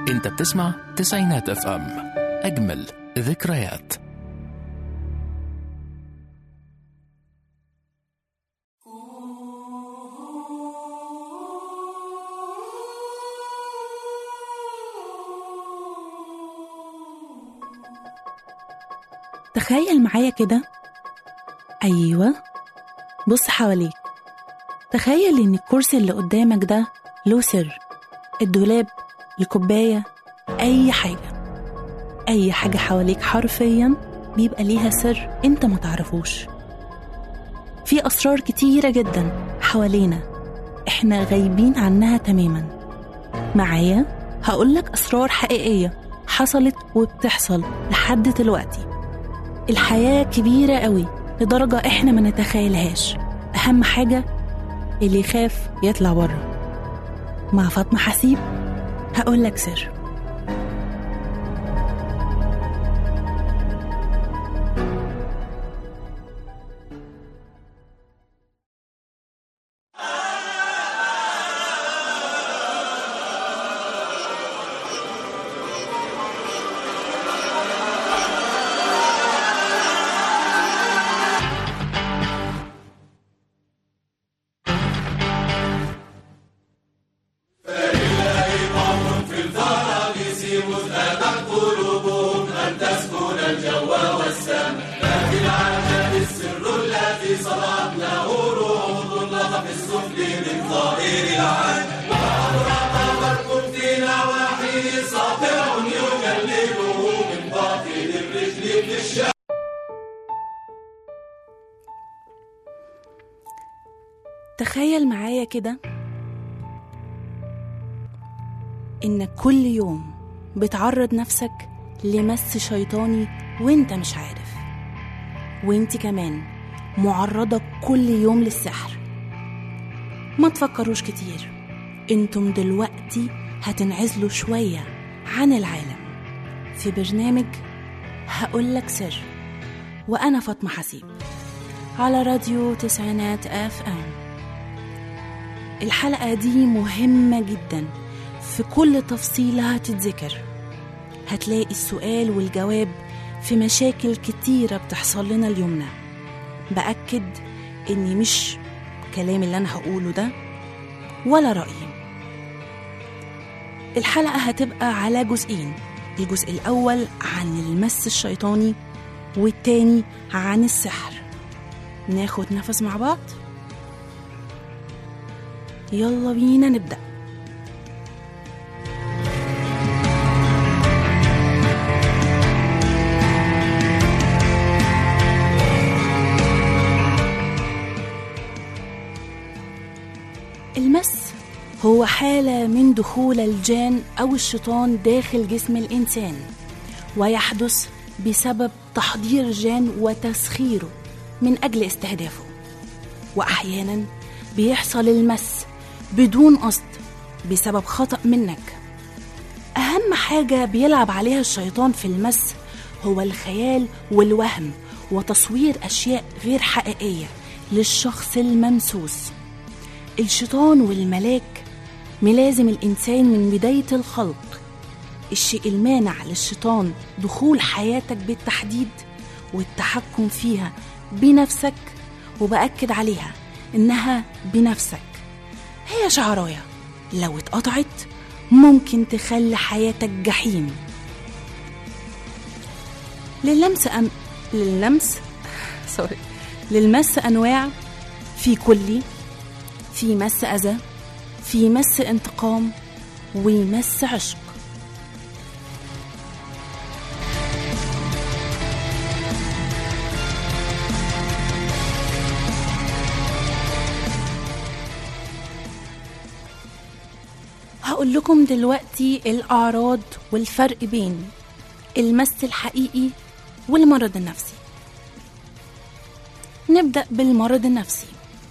انت بتسمع تسعينات اف ام اجمل ذكريات تخيل معايا كده أيوة بص حواليك تخيل إن الكرسي اللي قدامك ده له سر الدولاب الكوباية أي حاجة أي حاجة حواليك حرفيا بيبقى ليها سر أنت ما تعرفوش في أسرار كتيرة جدا حوالينا إحنا غايبين عنها تماما معايا هقولك أسرار حقيقية حصلت وبتحصل لحد دلوقتي الحياة كبيرة قوي لدرجة إحنا ما نتخيلهاش أهم حاجة اللي يخاف يطلع بره مع فاطمة حسيب هقول لك سر تخيل معايا كده إنك كل يوم بتعرض نفسك لمس شيطاني وانت مش عارف وانت كمان معرضة كل يوم للسحر ما تفكروش كتير انتم دلوقتي هتنعزلوا شوية عن العالم في برنامج هقولك سر وأنا فاطمة حسيب على راديو تسعينات اف ام الحلقة دي مهمة جدا في كل تفصيلة هتتذكر هتلاقي السؤال والجواب في مشاكل كتيرة بتحصل لنا اليومنا بأكد إني مش كلام اللي أنا هقوله ده ولا رأيي الحلقة هتبقى على جزئين الجزء الأول عن المس الشيطاني والتاني عن السحر ناخد نفس مع بعض يلا بينا نبدأ المس هو حالة من دخول الجان أو الشيطان داخل جسم الإنسان ويحدث بسبب تحضير الجان وتسخيره من أجل استهدافه وأحيانا بيحصل المس بدون قصد بسبب خطأ منك أهم حاجة بيلعب عليها الشيطان في المس هو الخيال والوهم وتصوير أشياء غير حقيقية للشخص الممسوس الشيطان والملاك ملازم الإنسان من بداية الخلق الشيء المانع للشيطان دخول حياتك بالتحديد والتحكم فيها بنفسك وبأكد عليها إنها بنفسك هي شعراية لو اتقطعت ممكن تخلي حياتك جحيم للمس أم... للمس سوري للمس أنواع في كلي في مس أذى في مس انتقام ومس عشق هقول لكم دلوقتي الأعراض والفرق بين المس الحقيقي والمرض النفسي نبدأ بالمرض النفسي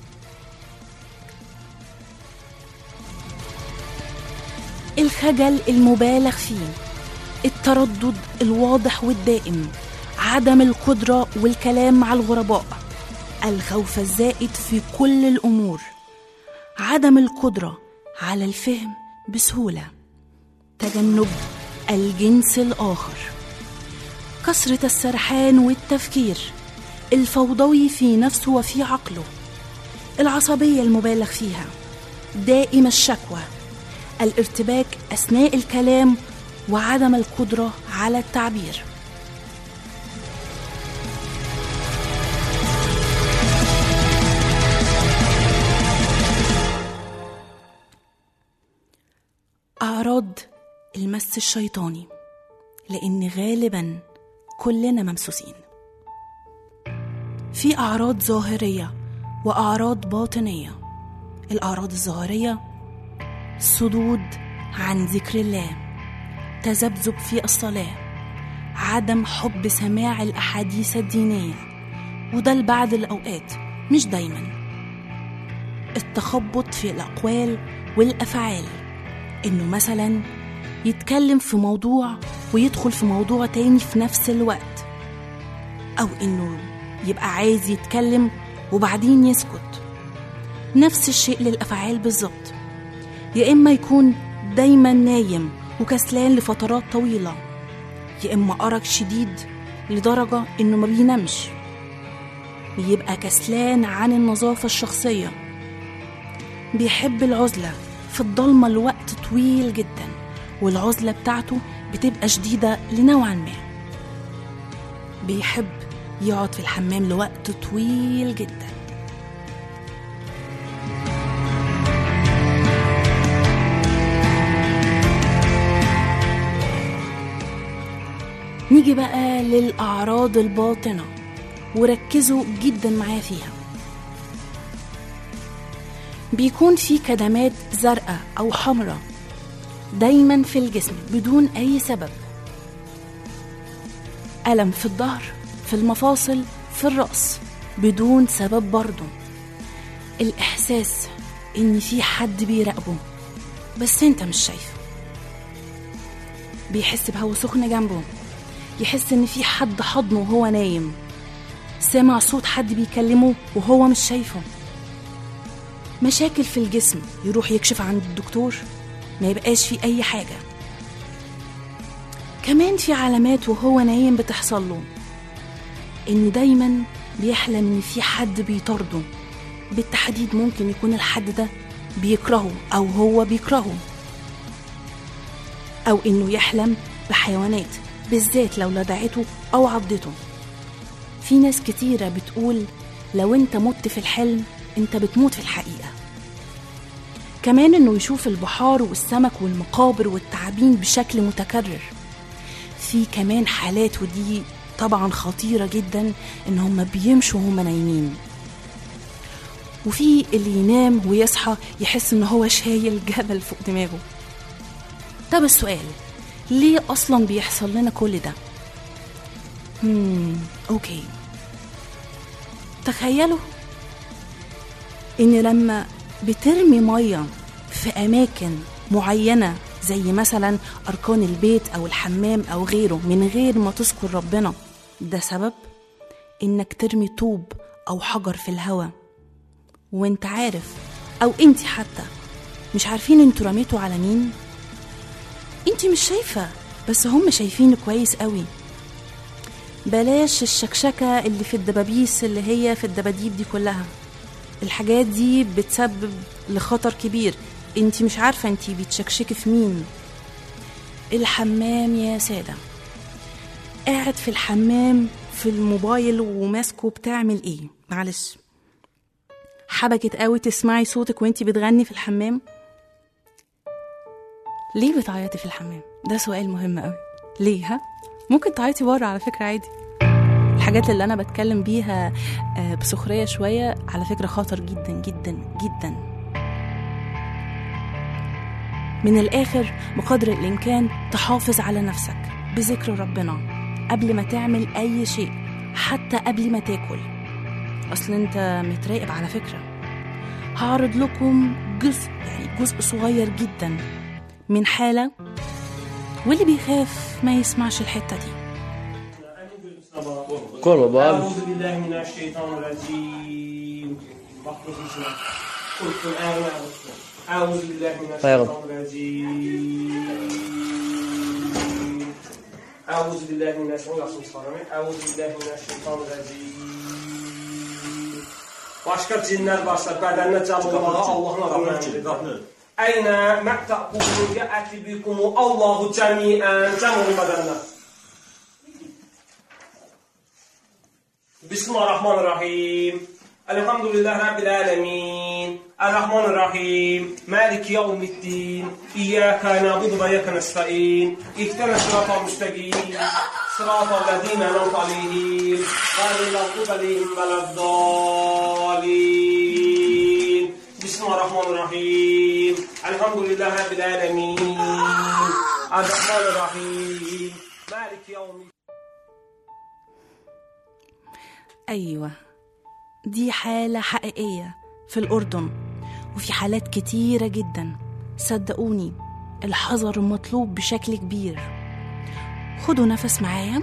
الخجل المبالغ فيه التردد الواضح والدائم عدم القدرة والكلام مع الغرباء الخوف الزائد في كل الأمور عدم القدرة على الفهم بسهولة تجنب الجنس الآخر كثرة السرحان والتفكير الفوضوي في نفسه وفي عقله العصبية المبالغ فيها دائم الشكوى الارتباك أثناء الكلام وعدم القدرة على التعبير أعراض المس الشيطاني لأن غالبا كلنا ممسوسين في أعراض ظاهرية وأعراض باطنية الأعراض الظاهرية صدود عن ذكر الله تذبذب في الصلاة عدم حب سماع الأحاديث الدينية وده لبعض الأوقات مش دايما التخبط في الأقوال والأفعال إنه مثلا يتكلم في موضوع ويدخل في موضوع تاني في نفس الوقت أو إنه يبقى عايز يتكلم وبعدين يسكت نفس الشيء للأفعال بالظبط يا إما يكون دايما نايم وكسلان لفترات طويلة يا إما أرق شديد لدرجة إنه ما بينامش بيبقى كسلان عن النظافة الشخصية بيحب العزلة في الضلمة لوقت طويل جدا والعزلة بتاعته بتبقى شديدة لنوعا ما بيحب يقعد في الحمام لوقت طويل جدا نيجي بقى للأعراض الباطنة وركزوا جدا معايا فيها بيكون في كدمات زرقاء أو حمراء دايما في الجسم بدون أي سبب ألم في الظهر في المفاصل في الرأس بدون سبب برضه الإحساس إن في حد بيراقبه بس أنت مش شايفه بيحس بهوا سخن جنبه يحس إن في حد حضنه وهو نايم سمع صوت حد بيكلمه وهو مش شايفه مشاكل في الجسم يروح يكشف عند الدكتور ما يبقاش في أي حاجة كمان في علامات وهو نايم بتحصل له إن دايما بيحلم إن في حد بيطارده بالتحديد ممكن يكون الحد ده بيكرهه أو هو بيكرهه أو إنه يحلم بحيوانات بالذات لو لدعته أو عضته في ناس كتيرة بتقول لو انت مت في الحلم انت بتموت في الحقيقة كمان انه يشوف البحار والسمك والمقابر والتعابين بشكل متكرر في كمان حالات ودي طبعا خطيرة جدا ان هم بيمشوا وهم نايمين وفي اللي ينام ويصحى يحس ان هو شايل جبل فوق دماغه طب السؤال ليه اصلا بيحصل لنا كل ده hmm, اوكي تخيلوا ان لما بترمي ميه في اماكن معينه زي مثلا اركان البيت او الحمام او غيره من غير ما تذكر ربنا ده سبب انك ترمي طوب او حجر في الهواء وانت عارف او انت حتى مش عارفين انتوا رميتوا على مين انت مش شايفه بس هم شايفين كويس قوي بلاش الشكشكه اللي في الدبابيس اللي هي في الدباديب دي كلها الحاجات دي بتسبب لخطر كبير انت مش عارفه انت بتشكشكي في مين الحمام يا ساده قاعد في الحمام في الموبايل وماسكه بتعمل ايه معلش حبكت قوي تسمعي صوتك وانت بتغني في الحمام ليه بتعيطي في الحمام ده سؤال مهم قوي ليه ها ممكن تعيطي بره على فكره عادي الحاجات اللي انا بتكلم بيها آه، بسخريه شويه على فكره خطر جدا جدا جدا من الاخر بقدر الامكان تحافظ على نفسك بذكر ربنا قبل ما تعمل اي شيء حتى قبل ما تاكل اصل انت متراقب على فكره هعرض لكم جزء يعني جزء صغير جدا من حاله واللي بيخاف ما يسمعش الحته دي قول بابا أعوذ بالله من الشيطان الرجيم بحفظ اسمك قل قل آمين أعوذ بالله من طيب. الشيطان الرجيم أعوذ بالله من الشيطان الرجيم أعوذ بالله من الشيطان الرجيم Başka cinlər varsa bədəninə cəm olmağa Allahın adını əmr edir. Əynə məqtəqumu yəətibikumu Allahu cəmiən cəm olun bədəninə. Bismillahirrahmanirrahim. Elhamdülillah Rabbil alemin. Errahmanirrahim. Maliki yevmiddin. İyyâke na'budu ve iyyâke nestaîn. İhdina sıratal müstakîm. Sıratal lezîne en'amte aleyhim. Ghayril mağdubi aleyhim veleddâlin. Bismillahirrahmanirrahim. Elhamdülillah Rabbil alemin. Errahmanirrahim. Maliki yevmiddin. أيوة دي حالة حقيقية في الأردن وفي حالات كتيرة جدا صدقوني الحذر مطلوب بشكل كبير خدوا نفس معايا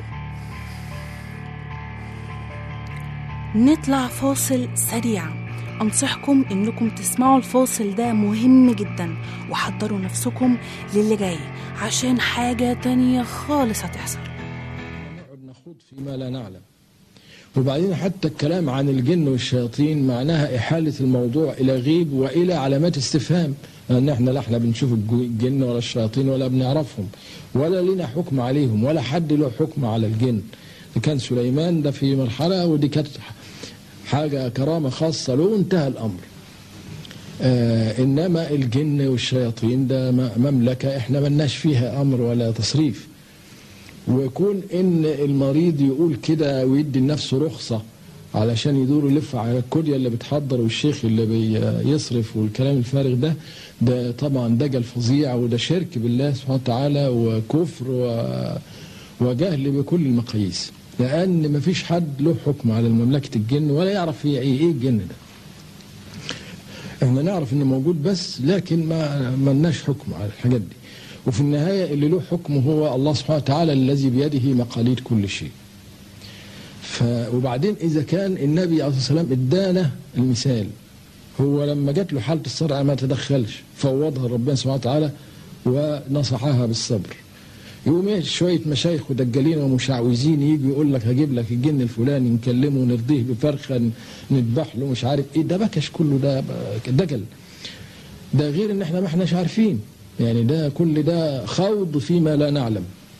نطلع فاصل سريع أنصحكم إنكم تسمعوا الفاصل ده مهم جدا وحضروا نفسكم للي جاي عشان حاجة تانية خالص هتحصل نقعد نخوض فيما لا نعلم وبعدين حتى الكلام عن الجن والشياطين معناها إحالة الموضوع إلى غيب وإلى علامات استفهام لأن احنا لا احنا بنشوف الج- الجن ولا الشياطين ولا بنعرفهم ولا لنا حكم عليهم ولا حد له حكم على الجن كان سليمان ده في مرحلة ودي كانت حاجة كرامة خاصة له وانتهى الأمر آه إنما الجن والشياطين ده م- مملكة احنا ملناش فيها أمر ولا تصريف ويكون ان المريض يقول كده ويدي لنفسه رخصه علشان يدور يلف على الكليه اللي بتحضر والشيخ اللي بيصرف والكلام الفارغ ده ده طبعا دجل فظيع وده شرك بالله سبحانه وتعالى وكفر و- وجهل بكل المقاييس لان مفيش حد له حكم على مملكه الجن ولا يعرف هي ايه ايه الجن ده احنا نعرف انه موجود بس لكن ما ملناش حكم على الحاجات دي وفي النهايه اللي له حكم هو الله سبحانه وتعالى الذي بيده مقاليد كل شيء ف وبعدين اذا كان النبي عليه الصلاه والسلام ادانا المثال هو لما جات له حاله الصرع ما تدخلش فوضها ربنا سبحانه وتعالى ونصحها بالصبر يقوم إيه شويه مشايخ ودجالين ومشعوذين يجوا يقول لك هجيب لك الجن الفلاني نكلمه ونرضيه بفرخه نذبح له مش عارف ايه ده بكش كله ده دجل ده غير ان احنا ما احناش عارفين يعني ده كل ده خوض فيما لا نعلم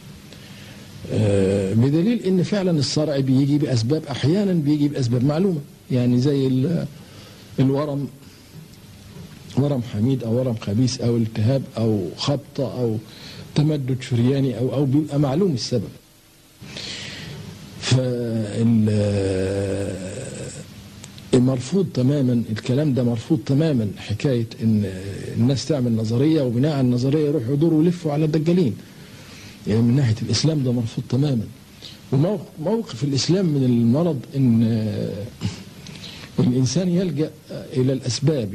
آه، بدليل ان فعلا الصرع بيجي باسباب احيانا بيجي باسباب معلومه يعني زي ال- الورم ورم حميد او ورم خبيث او التهاب او خبطه او تمدد شرياني او او بيبقى معلوم السبب فال مرفوض تماما الكلام ده مرفوض تماما حكايه ان الناس تعمل نظريه وبناء على النظريه يروحوا يدوروا يلفوا على الدجالين يعني من ناحيه الاسلام ده مرفوض تماما وموقف الاسلام من المرض ان الانسان يلجا الى الاسباب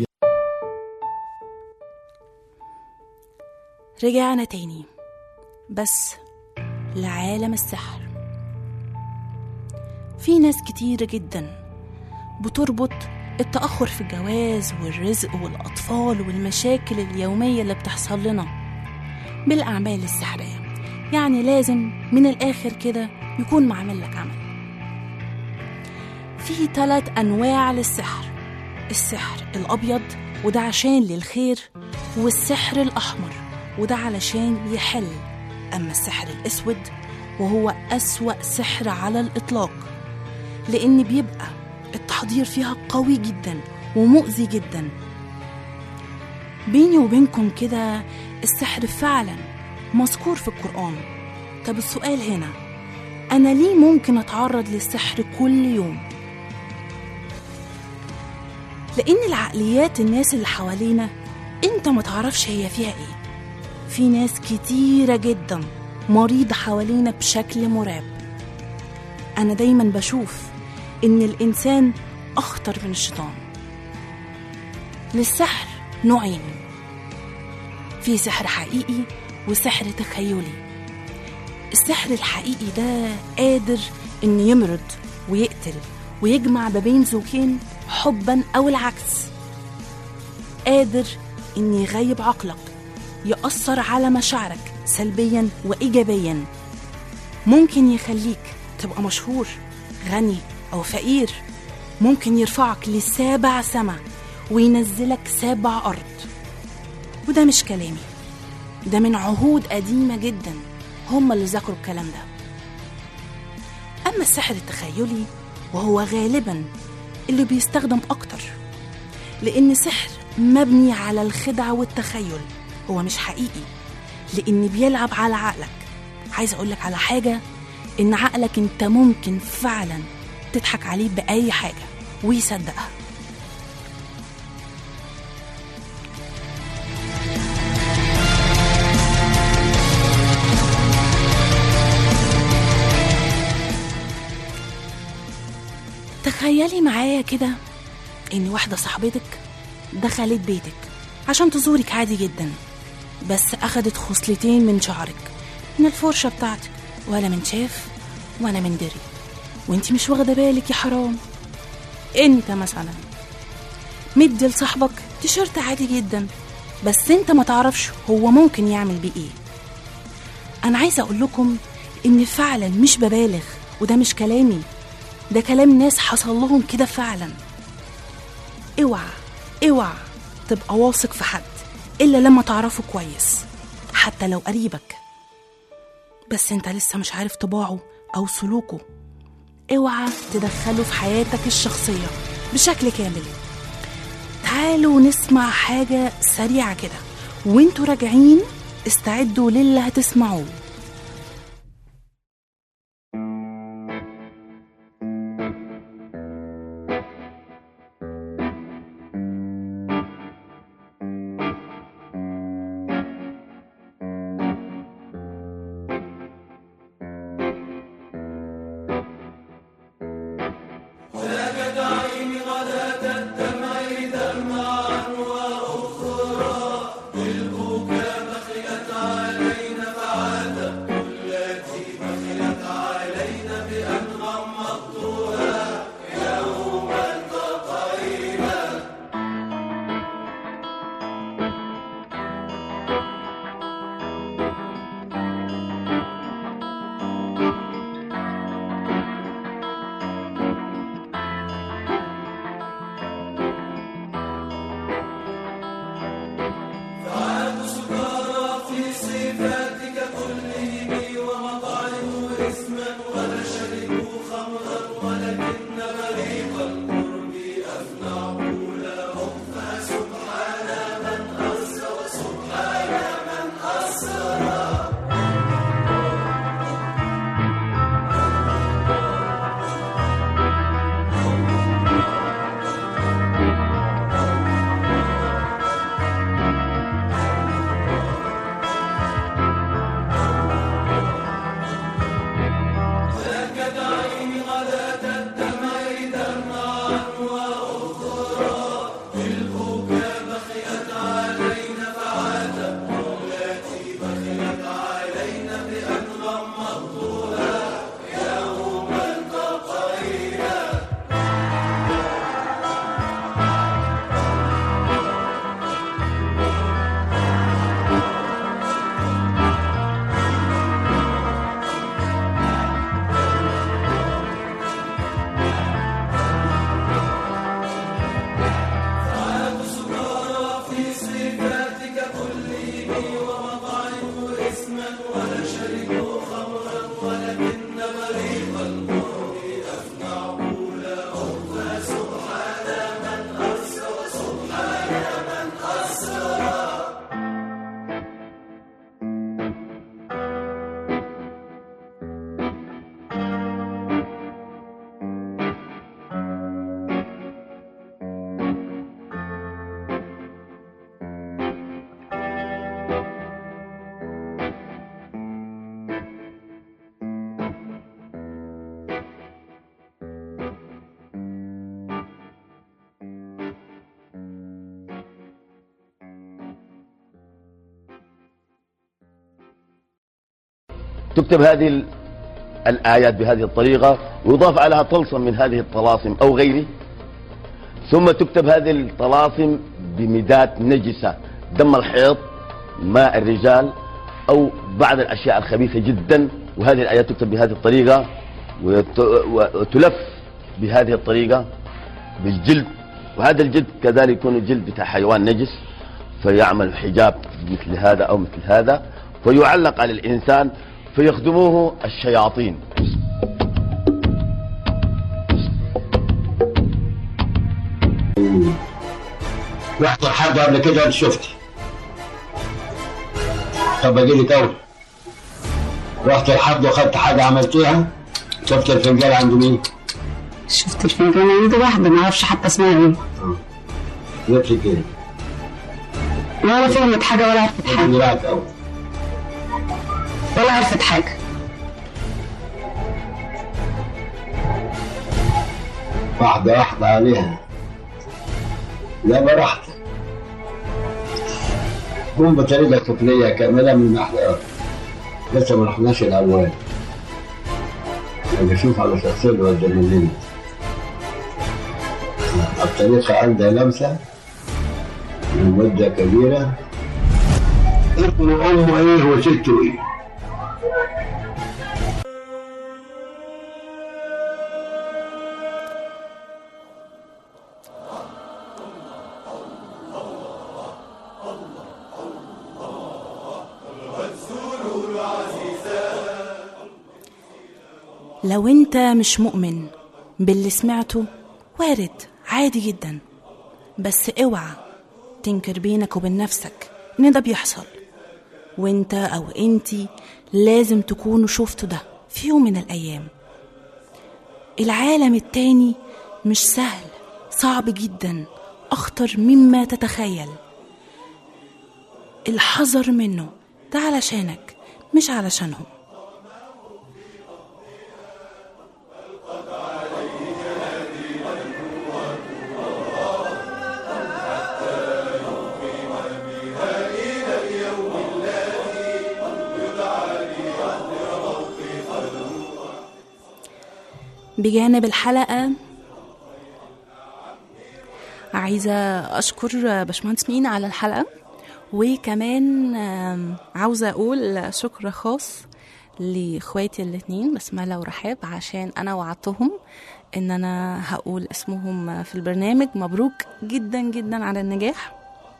رجعنا تاني بس لعالم السحر في ناس كتيرة جدا بتربط التأخر في الجواز والرزق والأطفال والمشاكل اليومية اللي بتحصل لنا بالأعمال السحرية يعني لازم من الآخر كده يكون معمل لك عمل في ثلاث أنواع للسحر السحر الأبيض وده عشان للخير والسحر الأحمر وده علشان يحل أما السحر الأسود وهو أسوأ سحر على الإطلاق لأن بيبقى التحضير فيها قوي جدا ومؤذي جدا بيني وبينكم كده السحر فعلا مذكور في القرآن طب السؤال هنا أنا ليه ممكن أتعرض للسحر كل يوم؟ لأن العقليات الناس اللي حوالينا أنت ما تعرفش هي فيها إيه في ناس كتيرة جدا مريضة حوالينا بشكل مرعب أنا دايما بشوف إن الإنسان أخطر من الشيطان للسحر نوعين في سحر حقيقي وسحر تخيلي السحر الحقيقي ده قادر إن يمرض ويقتل ويجمع ما بين زوجين حبا أو العكس قادر إن يغيب عقلك يأثر على مشاعرك سلبيا وإيجابيا ممكن يخليك تبقى مشهور غني أو فقير ممكن يرفعك لسابع سما وينزلك سابع أرض وده مش كلامي ده من عهود قديمة جدا هم اللي ذكروا الكلام ده أما السحر التخيلي وهو غالبا اللي بيستخدم أكتر لأن سحر مبني على الخدعة والتخيل هو مش حقيقي لأن بيلعب على عقلك عايز أقولك على حاجة إن عقلك أنت ممكن فعلا تضحك عليه بأي حاجة ويصدقها تخيلي معايا كده إن واحدة صاحبتك دخلت بيتك عشان تزورك عادي جدا بس أخدت خصلتين من شعرك من الفرشة بتاعتك ولا من شاف ولا من دري وانت مش واخدة بالك يا حرام انت مثلا مدي لصاحبك تيشيرت عادي جدا بس انت ما تعرفش هو ممكن يعمل بيه ايه انا عايزه اقول لكم ان فعلا مش ببالغ وده مش كلامي ده كلام ناس حصل لهم كده فعلا اوعى اوعى تبقى واثق في حد الا لما تعرفه كويس حتى لو قريبك بس انت لسه مش عارف طباعه او سلوكه اوعى تدخله في حياتك الشخصيه بشكل كامل تعالوا نسمع حاجه سريعه كده وانتوا راجعين استعدوا للي هتسمعوه تكتب هذه ال- الآيات بهذه الطريقة ويضاف عليها طلسم من هذه الطلاسم أو غيره ثم تكتب هذه الطلاسم بمداد نجسة دم الحيض ماء الرجال أو بعض الأشياء الخبيثة جدا وهذه الآيات تكتب بهذه الطريقة وت- وتلف بهذه الطريقة بالجلد وهذا الجلد كذلك يكون جلد بتاع حيوان نجس فيعمل حجاب مثل هذا أو مثل هذا فيعلق على الإنسان فيخدموه الشياطين رحت لحد قبل كده انت شفتي طب اجي لي تو رحت لحد واخدت حاجه عملتيها شفت الفنجان عند مين؟ شفت الفنجان عندي واحدة ما اعرفش حتى اسمها ايه جبت كده ولا فهمت حاجة ولا عرفت حاجة اجي لها تو ولا عرفت حاجة واحده واحده عليها لا براحتك قوم بطريقه طفليه كامله من محلها لسه ما رحناش الاول اللي اشوف على شخصيه الواد مننا الطريقه عندها لمسه المده كبيره ابن امه ايه وسته ايه لو انت مش مؤمن باللي سمعته وارد عادي جدا بس اوعى تنكر بينك وبين نفسك ان ده بيحصل وانت او انتي لازم تكونوا شفتوا ده في يوم من الايام العالم التاني مش سهل صعب جدا اخطر مما تتخيل الحذر منه ده علشانك مش علشانهم بجانب الحلقة عايزة أشكر باشمهندس مين على الحلقة وكمان آم، عاوزة أقول شكر خاص لإخواتي الاتنين بسملة ورحاب عشان أنا وعدتهم إن أنا هقول اسمهم في البرنامج مبروك جدا جدا على النجاح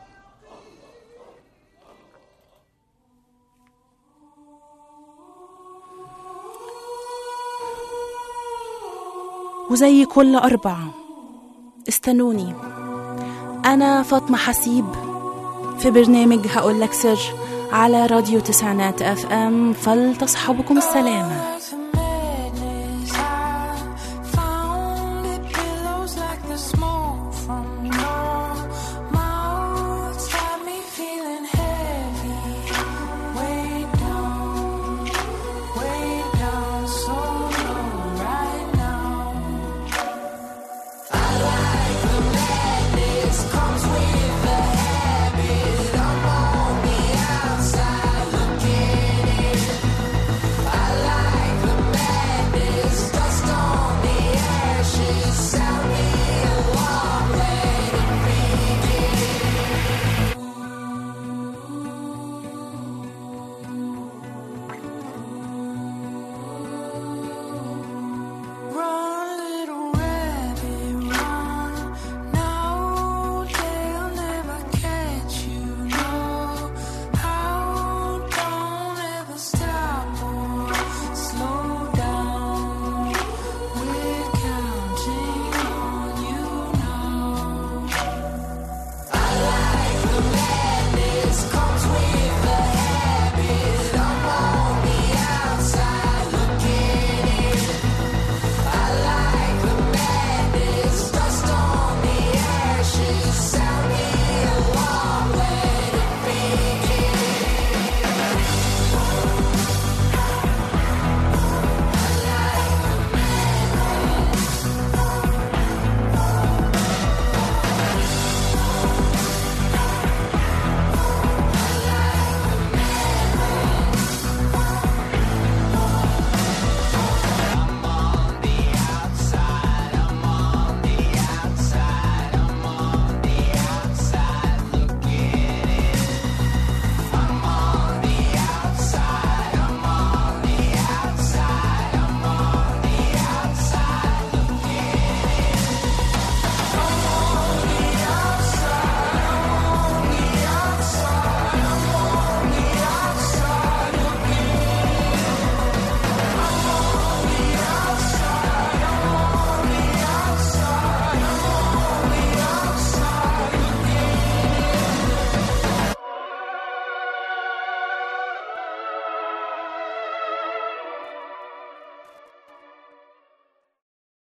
وزي كل أربع استنوني أنا فاطمة حسيب في برنامج هقول لك سر على راديو تسعينات اف ام فلتصحبكم السلامه